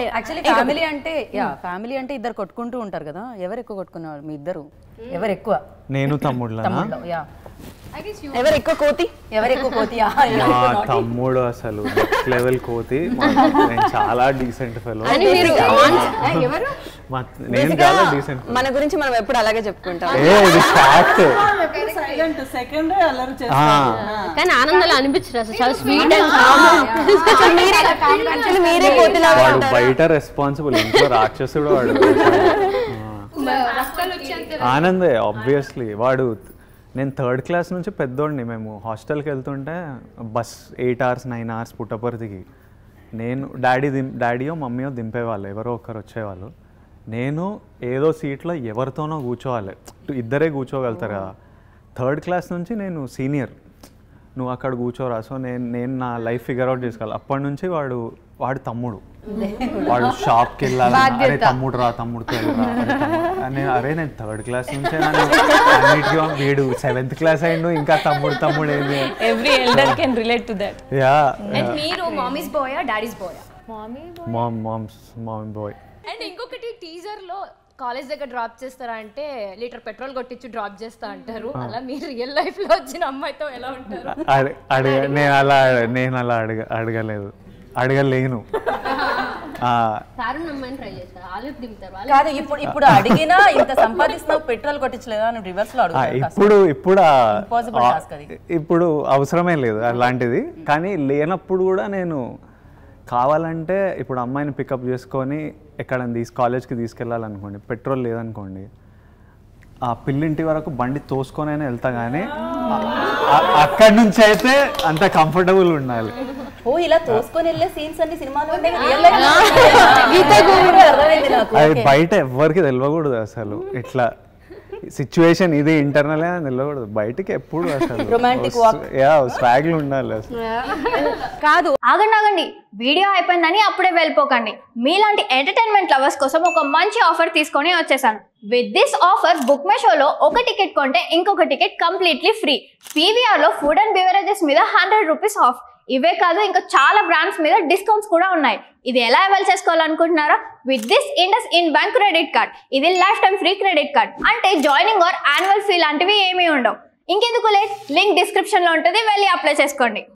Actually family అంటే yeah family అంటే ఇద్దరు కొట్టుకుంటూ ఉంటారు కదా ఎవరు ఎక్కువ కొట్టుకునేవాళ్ళు మీ ఇద్దరు ఎవరు ఎక్కువ నేను తమ్ముళ్ళనా తమ్ముళ్ళు యా ఎవరు ఎక్కువ కోతి ఎవరు ఎక్కువ కోతి యా, ఎవరు మా ఎక్కువ naughty? తమ్ముడు అసలు లెవెల్ కోతి మా- నేను చాలా డీసెంట్ ఫెలో అని మీరు నేను చాలా డీసెంట్ మన గురించి మనం ఎప్పుడు అలాగే చెప్పుకుంటాం ఏ ఇది ఫ్యాక్ట్ సైలెంట్ సెకండ్ అల్లరి చేస్తాడు కానీ ఆనందాలు అనిపించరు అసలు చాలా స్వీట్ అండ్ Actually మీరే actually మీరే కోతిలాగా వాడు ఉంటారు బయట రెస్పాన్సిబుల్ ఇంట్లో రాక్షసుడు వాడు ఆ. ఆనందే ఆబ్వియస్లీ వాడు నేను థర్డ్ క్లాస్ నుంచి పెద్దోడిని మేము హాస్టల్కి వెళ్తుంటే bus eight hours nine hours పుట్టపర్తికి నేను డాడీ దిం డాడీయో మమ్మీయో దింపేవాళ్ళు ఎవరో ఒకరు వచ్చేవాళ్ళు నేను ఏదో సీట్లో ఎవరితోనో కూర్చోవాలి ఇద్దరే కూర్చోగలుగుతారు కదా థర్డ్ క్లాస్ నుంచి నేను సీనియర్ నువ్వు అక్కడ కూర్చోరా సో నేను నేను నా లైఫ్ ఫిగర్ అవుట్ చేసుకోవాలి అప్పటి నుంచి వాడు వాడు తమ్ముడు వాడు షాప్కి వెళ్ళాలి అరే తమ్ముడు రా తమ్ముడితో వెళ్ళరా అరే తమ్ముడు. నేను అరే నేను థర్డ్ క్లాస్ నుంచే నన్ను అన్నిటికీ వీడు సెవెంత్ క్లాస్ అయిండు ఇంకా తమ్ముడు తమ్ముడు ఏంది every elder can relate to that yeah and మీరు మామీస్ బాయా డాడీస్ బాయా mom moms mom boy and ఇంకొకటి టీజర్ లో కాలేజ్ దగ్గర డ్రాప్ చేస్తారా అంటే లీటర్ పెట్రోల్ కొట్టించి డ్రాప్ చేస్తా అంటారు అలా మీరు రియల్ లైఫ్ లో వచ్చిన అమ్మాయితో ఎలా ఉంటారు అడి అడిగ నేను అలా నేను అలా అడగ అడగలేదు అడగలేను ఆ, కారు నమ్మని ట్రై చేస్తారు ఆలిఫ్ దింపుతారు వాళ్ళు కాదు ఇప్పుడు ఇప్పుడు అడిగినా ఇంత సంపాదిస్తున్నావు పెట్రోల్ కొట్టించలేదా అని రివర్స్ లో ఆ, అడుగుతారు ఇప్పుడు ఇప్పుడు ఆ- Impossible ఆ- task అది. ఇప్పుడు అవసరమే లేదు అలాంటిది కానీ లేనప్పుడు కూడా నేను కావాలంటే ఇప్పుడు అమ్మాయిని పికప్ చేసుకొని ఎక్కడ తీసు కాలేజ్కి తీసుకెళ్ళాలనుకోండి పెట్రోల్ లేదనుకోండి ఆ పిల్లింటి వరకు బండి తోసుకొనైనా వెళ్తా కానీ ఆ- అక్కడి నుంచి అయితే అంత కంఫర్టబుల్ ఉండాలి ఓ ఇలా తోసుకొని వెళ్ళే సీన్స్ అన్ని సినిమాలో ఉండేవి రియల్ లైఫ్ అర్థమైంది నాకు అది Okay. బయట ఎవ్వరికి తెలియకూడదు అసలు ఇట్లా సిచ్యువేషన్ ఇది ఇంటర్నల్ తెలియకూడదు బయటికి ఎప్పుడు అసలు Romantic walk. యా స్వాగ్లు ఉండాలి అసలు కాదు ఆగండి ఆగండి వీడియో అయిపోయిందని అప్పుడే వెళ్ళిపోకండి మీలాంటి ఎంటర్టైన్మెంట్ లవర్స్ కోసం ఒక మంచి ఆఫర్ తీసుకొని వచ్చేసాను with this offer book my షోలో ఒక టికెట్ కొంటే ఇంకొక టికెట్ కంప్లీట్లీ ఫ్రీ పీవీఆర్లో ఫుడ్ అండ్ బెవరేజెస్ మీద హండ్రెడ్ రూపీస్ ఆఫ్ ఇవే కాదు ఇంకా చాలా బ్రాండ్స్ మీద డిస్కౌంట్స్ కూడా ఉన్నాయి ఇది ఎలా అవైల్ చేసుకోవాలనుకుంటున్నారా with this IndusInd bank credit card ఇది lifetime free credit card అంటే జాయినింగ్ ఆర్ యాన్యువల్ ఫీ లాంటివి ఏమీ ఉండవు ఇంకెందుకు లేట్ లింక్ డిస్క్రిప్షన్లో ఉంటుంది వెళ్ళి అప్లై చేసుకోండి